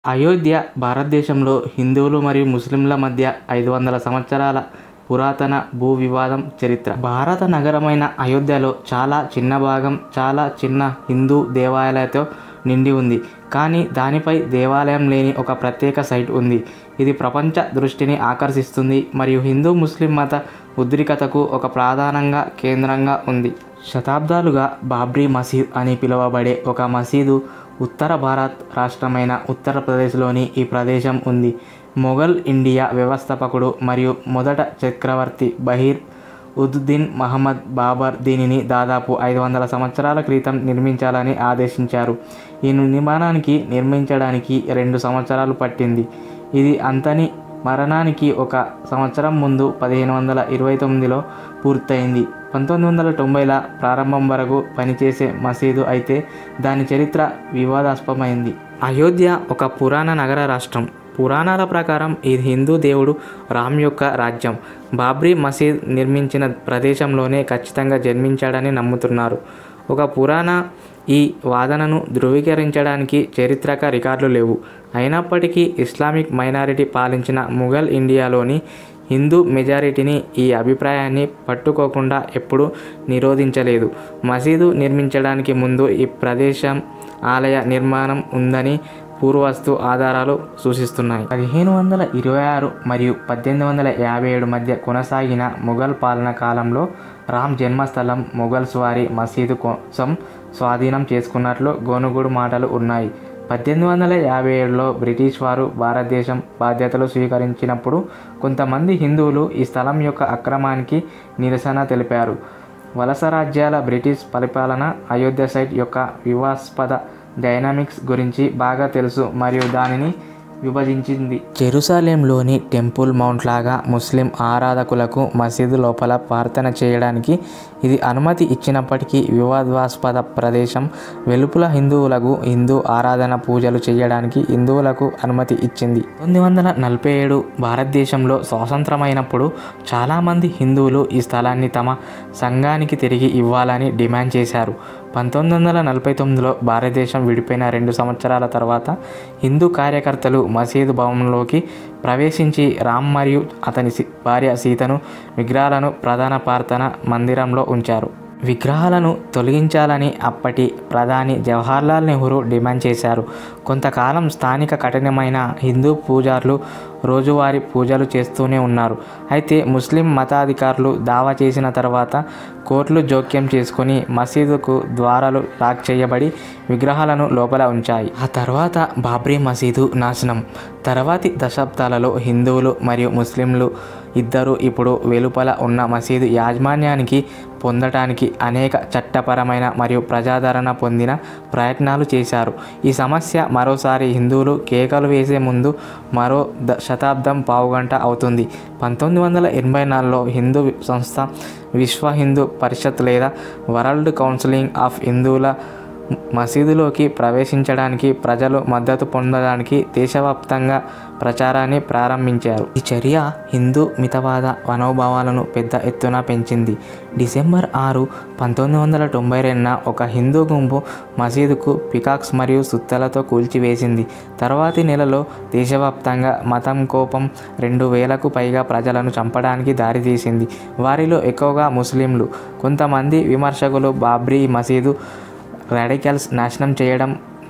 అయోధ్య భారతదేశంలో హిందువులు మరియు ముస్లింల మధ్య ఐదు వందల సంవత్సరాల పురాతన భూ వివాదం చరిత్ర భారత నగరమైన అయోధ్యలో చాలా చిన్న భాగం చాలా చిన్న హిందూ దేవాలయాలతో నిండి ఉంది కానీ దానిపై దేవాలయం లేని ఒక ప్రత్యేక సైట్ ఉంది ఇది ప్రపంచ దృష్టిని ఆకర్షిస్తుంది మరియు హిందూ ముస్లిం మత ఉద్రికతకు ఒక ప్రధానంగా కేంద్రంగా ఉంది శతాబ్దాలుగా బాబ్రీ మసీద్ అని పిలువబడే ఒక మసీదు ఉత్తర భారత్ రాష్ట్రమైన ఉత్తరప్రదేశ్లోని ఈ ప్రదేశం ఉంది మొఘల్ ఇండియా వ్యవస్థాపకుడు మరియు మొదట చక్రవర్తి బహీర్ ఉద్దిన్ మహమ్మద్ బాబర్ దీనిని దాదాపు ఐదు వందల సంవత్సరాల క్రితం నిర్మించాలని ఆదేశించారు ఈ నిర్మాణానికి నిర్మించడానికి రెండు సంవత్సరాలు పట్టింది ఇది అంతని మరణానికి ఒక సంవత్సరం ముందు పదిహేను వందల ఇరవై తొమ్మిదిలో పూర్తయింది పంతొమ్మిది వందల తొంభైల ప్రారంభం వరకు పనిచేసే మసీదు అయితే దాని చరిత్ర వివాదాస్పదమైంది అయోధ్య ఒక పురాణ నగర రాష్ట్రం పురాణాల ప్రకారం ఇది హిందూ దేవుడు రామ్ యొక్క రాజ్యం బాబ్రీ మసీద్ నిర్మించిన ప్రదేశంలోనే ఖచ్చితంగా జన్మించాడని నమ్ముతున్నారు ఒక పురాణ ఈ వాదనను ధృవీకరించడానికి చారిత్రక రికార్డులు లేవు అయినప్పటికీ ఇస్లామిక్ మైనారిటీ పాలించిన ముఘల్ ఇండియాలోని హిందూ మెజారిటీని ఈ అభిప్రాయాన్ని పట్టుకోకుండా ఎప్పుడూ నిరోధించలేదు మసీదు నిర్మించడానికి ముందు ఈ ప్రదేశం ఆలయ నిర్మాణం ఉందని పూర్వస్తు ఆధారాలు సూచిస్తున్నాయి పదిహేను వందల ఇరవై ఆరు మరియు పద్దెనిమిది వందల యాభై ఏడు మధ్య కొనసాగిన మొఘల్ పాలన కాలంలో రామ్ జన్మస్థలం మొఘల్స్ వారి మసీదు కోసం స్వాధీనం చేసుకున్నట్లు గోనుగోడు మాటలు ఉన్నాయి పద్దెనిమిది వందల యాభై ఏడులో బ్రిటిష్ వారు భారతదేశం బాధ్యతలు స్వీకరించినప్పుడు కొంతమంది హిందువులు ఈ స్థలం యొక్క అక్రమానికి నిరసన తెలిపారు వలస రాజ్యాల బ్రిటిష్ పరిపాలన అయోధ్య సైట్ యొక్క వివాస్పద డైనామిక్స్ గురించి బాగా తెలుసు మరియు దానిని విభజించింది జెరూసలేంలోని టెంపుల్ మౌంట్ లాగా ముస్లిం ఆరాధకులకు మసీదు లోపల ప్రార్థన చేయడానికి ఇది అనుమతి ఇచ్చినప్పటికీ వివాదాస్పద ప్రదేశం వెలుపల హిందువులకు హిందూ ఆరాధన పూజలు చేయడానికి హిందువులకు అనుమతి ఇచ్చింది తొమ్మిది వందల నలభై ఏడు భారతదేశంలో స్వాతంత్రమైనప్పుడు చాలామంది హిందువులు ఈ స్థలాన్ని తమ సంఘానికి తిరిగి ఇవ్వాలని డిమాండ్ చేశారు పంతొమ్మిది వందల నలభై తొమ్మిదిలో భారతదేశం విడిపోయిన రెండు సంవత్సరాల తర్వాత హిందూ కార్యకర్తలు మసీదు భవనంలోకి ప్రవేశించి రామ్ మరియు అతని సి- భార్య సీతను విగ్రహాలను ప్రధాన ప్రార్థన మందిరంలో ఉంచారు విగ్రహాలను తొలగించాలని అప్పటి ప్రధాని జవహర్లాల్ నెహ్రూ డిమాండ్ చేశారు కొంతకాలం స్థానిక కఠినమైన హిందూ పూజారులు రోజువారీ పూజలు చేస్తూనే ఉన్నారు అయితే ముస్లిం మతాధికారులు దావా చేసిన తర్వాత కోర్టులు జోక్యం చేసుకుని మసీదుకు ద్వారాలు లాక్ చేయబడి విగ్రహాలను లోపల ఉంచాయి ఆ తర్వాత బాబ్రీ మసీదు నాశనం తర్వాతి దశాబ్దాలలో హిందువులు మరియు ముస్లింలు ఇద్దరు ఇప్పుడు వెలుపల ఉన్న మసీదు యాజమాన్యానికి పొందటానికి అనేక చట్టపరమైన మరియు ప్రజాదరణ పొందిన ప్రయత్నాలు చేశారు ఈ సమస్య మరోసారి హిందువులు కేకలు వేసే ముందు మరో ద శతాబ్దం పావుగంట అవుతుంది పంతొమ్మిది వందల ఎనభై నాలుగులో హిందూ సంస్థ విశ్వ హిందూ పరిషత్ లేదా వరల్డ్ కౌన్సిలింగ్ ఆఫ్ హిందువుల మసీదులోకి ప్రవేశించడానికి ప్రజలు మద్దతు పొందడానికి దేశవ్యాప్తంగా ప్రచారాన్ని ప్రారంభించారు ఈ చర్య హిందూ మితవాద మనోభావాలను పెద్ద ఎత్తున పెంచింది డిసెంబర్ ఆరు పంతొమ్మిది వందల తొంభై రెండున ఒక హిందూ గుంపు మసీదుకు పికాక్స్ మరియు సుత్తలతో కూల్చివేసింది తర్వాతి నెలలో దేశవ్యాప్తంగా మతం కోపం రెండు వేలకు పైగా ప్రజలను చంపడానికి దారితీసింది వారిలో ఎక్కువగా ముస్లింలు కొంతమంది విమర్శకులు బాబ్రీ మసీదు రాడికల్స్ నాశనం చేయడం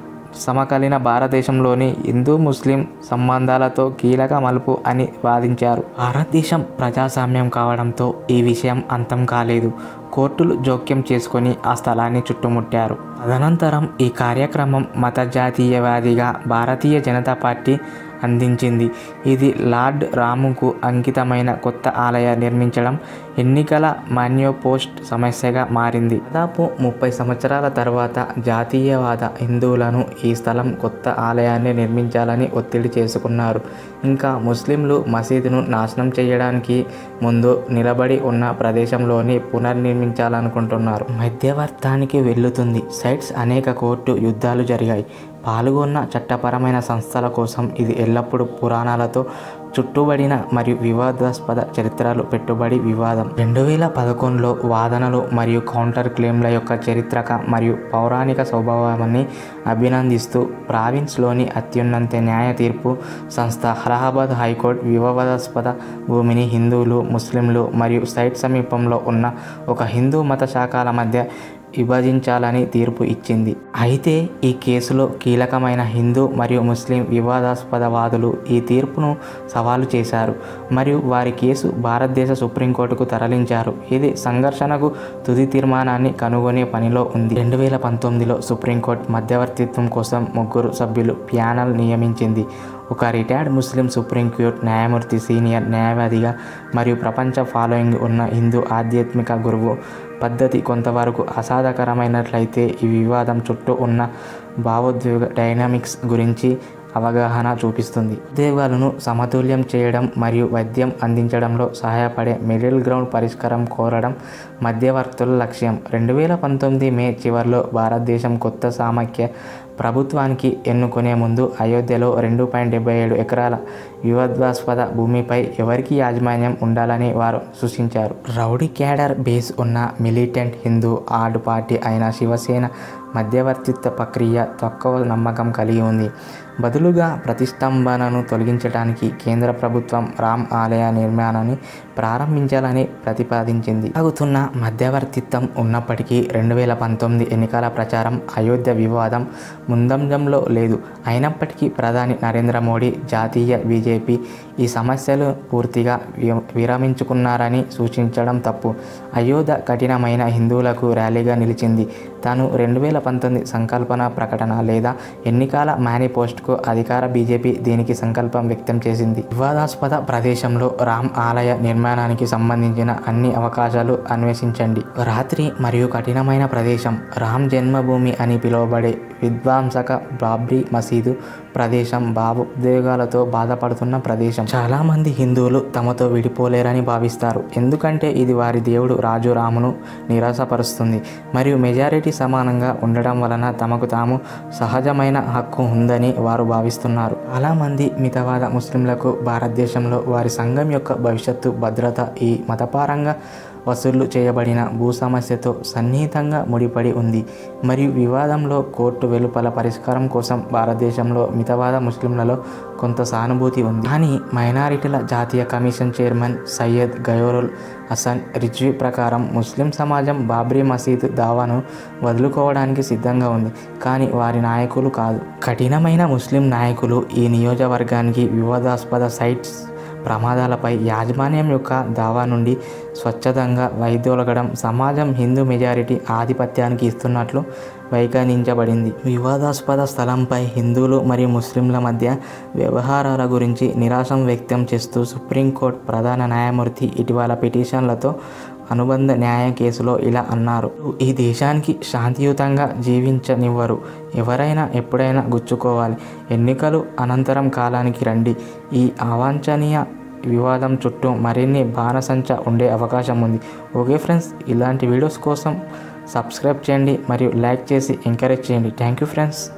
సమకాలీన భారతదేశంలోని హిందూ ముస్లిం సంబంధాలతో కీలక మలుపు అని వాదించారు భారతదేశం ప్రజాస్వామ్యం కావడంతో ఈ విషయం అంతం కాలేదు కోర్టులు జోక్యం చేసుకొని ఆ స్థలాన్ని చుట్టుముట్టారు తదనంతరం ఈ కార్యక్రమం మత జాతీయవాదిగా భారతీయ జనతా పార్టీ అందించింది ఇది లార్డ్ రాముకు అంకితమైన కొత్త ఆలయ నిర్మించడం ఎన్నికల మాన్యోపోస్ట్ సమస్యగా మారింది దాదాపు ముప్పై సంవత్సరాల తర్వాత జాతీయవాద హిందువులను ఈ స్థలం కొత్త ఆలయాన్ని నిర్మించాలని ఒత్తిడి చేసుకున్నారు ఇంకా ముస్లింలు మసీదును నాశనం చేయడానికి ముందు నిలబడి ఉన్న ప్రదేశంలోని పునర్నిర్మించాలనుకుంటున్నారు మధ్యవర్తానికి వెళ్లుతుంది సైట్స్ అనేక కోర్టు యుద్ధాలు జరిగాయి పాల్గొన్న చట్టపరమైన సంస్థల కోసం ఇది ఎల్లప్పుడూ పురాణాలతో చుట్టుబడిన మరియు వివాదాస్పద చరిత్రలు పెట్టుబడి వివాదం రెండు వేల పదకొండులో వాదనలు మరియు కౌంటర్ క్లెయిమ్ల యొక్క చరిత్రక మరియు పౌరాణిక స్వభావాన్ని అభినందిస్తూ ప్రావిన్స్లోని అత్యున్నత న్యాయ తీర్పు సంస్థ అలహాబాద్ హైకోర్టు వివాదాస్పద భూమిని హిందువులు ముస్లింలు మరియు సైట్ సమీపంలో ఉన్న ఒక హిందూ మత శాఖల మధ్య విభజించాలని తీర్పు ఇచ్చింది అయితే ఈ కేసులో కీలకమైన హిందూ మరియు ముస్లిం వివాదాస్పద వాదులు ఈ తీర్పును సవాలు చేశారు మరియు వారి కేసు భారతదేశ సుప్రీంకోర్టుకు తరలించారు ఇది సంఘర్షణకు తుది తీర్మానాన్ని కనుగొనే పనిలో ఉంది రెండు వేల పంతొమ్మిదిలో సుప్రీంకోర్టు మధ్యవర్తిత్వం కోసం ముగ్గురు సభ్యులు ప్యానల్ నియమించింది ఒక రిటైర్డ్ ముస్లిం సుప్రీంకోర్టు న్యాయమూర్తి సీనియర్ న్యాయవాదిగా మరియు ప్రపంచ ఫాలోయింగ్ ఉన్న హిందూ ఆధ్యాత్మిక గురువు పద్ధతి కొంతవరకు అసాధకరమైనట్లయితే ఈ వివాదం చుట్టూ ఉన్న భావోద్వేగ డైనామిక్స్ గురించి అవగాహన చూపిస్తుంది ఉద్యోగాలను సమతుల్యం చేయడం మరియు వైద్యం అందించడంలో సహాయపడే మిడిల్ గ్రౌండ్ పరిష్కారం కోరడం మధ్యవర్తుల లక్ష్యం రెండు వేల పంతొమ్మిది మే చివరిలో భారతదేశం కొత్త సామాఖ్య ప్రభుత్వానికి ఎన్నుకునే ముందు అయోధ్యలో రెండు పాయింట్ డెబ్బై ఏడు ఎకరాల వివాదాస్పద భూమిపై ఎవరికి యాజమాన్యం ఉండాలని వారు సూచించారు రౌడీ క్యాడర్ బేస్ ఉన్న మిలిటెంట్ హిందూ ఆర్డ్ పార్టీ అయిన శివసేన మధ్యవర్తిత్వ ప్రక్రియ తక్కువ నమ్మకం కలిగి ఉంది బదులుగా ప్రతిష్టంభనను తొలగించడానికి కేంద్ర ప్రభుత్వం రామ్ ఆలయ నిర్మాణాన్ని ప్రారంభించాలని ప్రతిపాదించింది సాగుతున్న మధ్యవర్తిత్వం ఉన్నప్పటికీ రెండు వేల పంతొమ్మిది ఎన్నికల ప్రచారం అయోధ్య వివాదం ముందంజంలో లేదు అయినప్పటికీ ప్రధాని నరేంద్ర మోడీ జాతీయ బీజేపీ ఈ సమస్యలు పూర్తిగా వి- విరమించుకున్నారని సూచించడం తప్పు అయోధ్య కఠినమైన హిందువులకు ర్యాలీగా నిలిచింది తాను రెండు వేల పంతొమ్మిది సంకల్పన ప్రకటన లేదా ఎన్నికల మేనిఫెస్టోకు అధికార బీజేపీ దీనికి సంకల్పం వ్యక్తం చేసింది వివాదాస్పద ప్రదేశంలో రామ్ ఆలయ నిర్మాణానికి సంబంధించిన అన్ని అవకాశాలు అన్వేషించండి రాత్రి మరియు కఠినమైన ప్రదేశం రామ్ జన్మభూమి అని పిలువబడే విధ్వంసక బాబ్రీ మసీదు ప్రదేశం భావోద్వేగాలతో బాధపడుతున్న ప్రదేశం చాలామంది హిందువులు తమతో విడిపోలేరని భావిస్తారు ఎందుకంటే ఇది వారి దేవుడు రాజు రామును నిరాశపరుస్తుంది మరియు మెజారిటీ సమానంగా ఉండడం వలన తమకు తాము సహజమైన హక్కు ఉందని వారు భావిస్తున్నారు చాలామంది మితవాద ముస్లింలకు భారతదేశంలో వారి సంఘం యొక్క భవిష్యత్తు భద్రత ఈ మతపరంగా వసూలు చేయబడిన భూ సమస్యతో సన్నిహితంగా ముడిపడి ఉంది మరియు వివాదంలో కోర్టు వెలుపల పరిష్కారం కోసం భారతదేశంలో మితవాద ముస్లింలలో కొంత సానుభూతి ఉంది కానీ మైనారిటీల జాతీయ కమిషన్ చైర్మన్ సయ్యద్ గయోరుల్ హసన్ రిజ్వీ ప్రకారం ముస్లిం సమాజం బాబ్రీ మసీద్ దావాను వదులుకోవడానికి సిద్ధంగా ఉంది కానీ వారి నాయకులు కాదు కఠినమైన ముస్లిం నాయకులు ఈ నియోజకవర్గానికి వివాదాస్పద సైట్స్ ప్రమాదాలపై యాజమాన్యం యొక్క దావా నుండి స్వచ్ఛతంగా వైదొలగడం సమాజం హిందూ మెజారిటీ ఆధిపత్యానికి ఇస్తున్నట్లు వైఖరించబడింది వివాదాస్పద స్థలంపై హిందువులు మరియు ముస్లింల మధ్య వ్యవహారాల గురించి నిరాశం వ్యక్తం చేస్తూ సుప్రీంకోర్టు ప్రధాన న్యాయమూర్తి ఇటీవల పిటిషన్లతో అనుబంధ న్యాయ కేసులో ఇలా అన్నారు ఈ దేశానికి శాంతియుతంగా జీవించనివ్వరు ఎవరైనా ఎప్పుడైనా గుచ్చుకోవాలి ఎన్నికలు అనంతరం కాలానికి రండి ఈ అవాంఛనీయ వివాదం చుట్టూ మరిన్ని బాణసంచ ఉండే అవకాశం ఉంది ఓకే ఫ్రెండ్స్ ఇలాంటి వీడియోస్ కోసం సబ్స్క్రైబ్ చేయండి మరియు లైక్ చేసి ఎంకరేజ్ చేయండి థ్యాంక్ యూ ఫ్రెండ్స్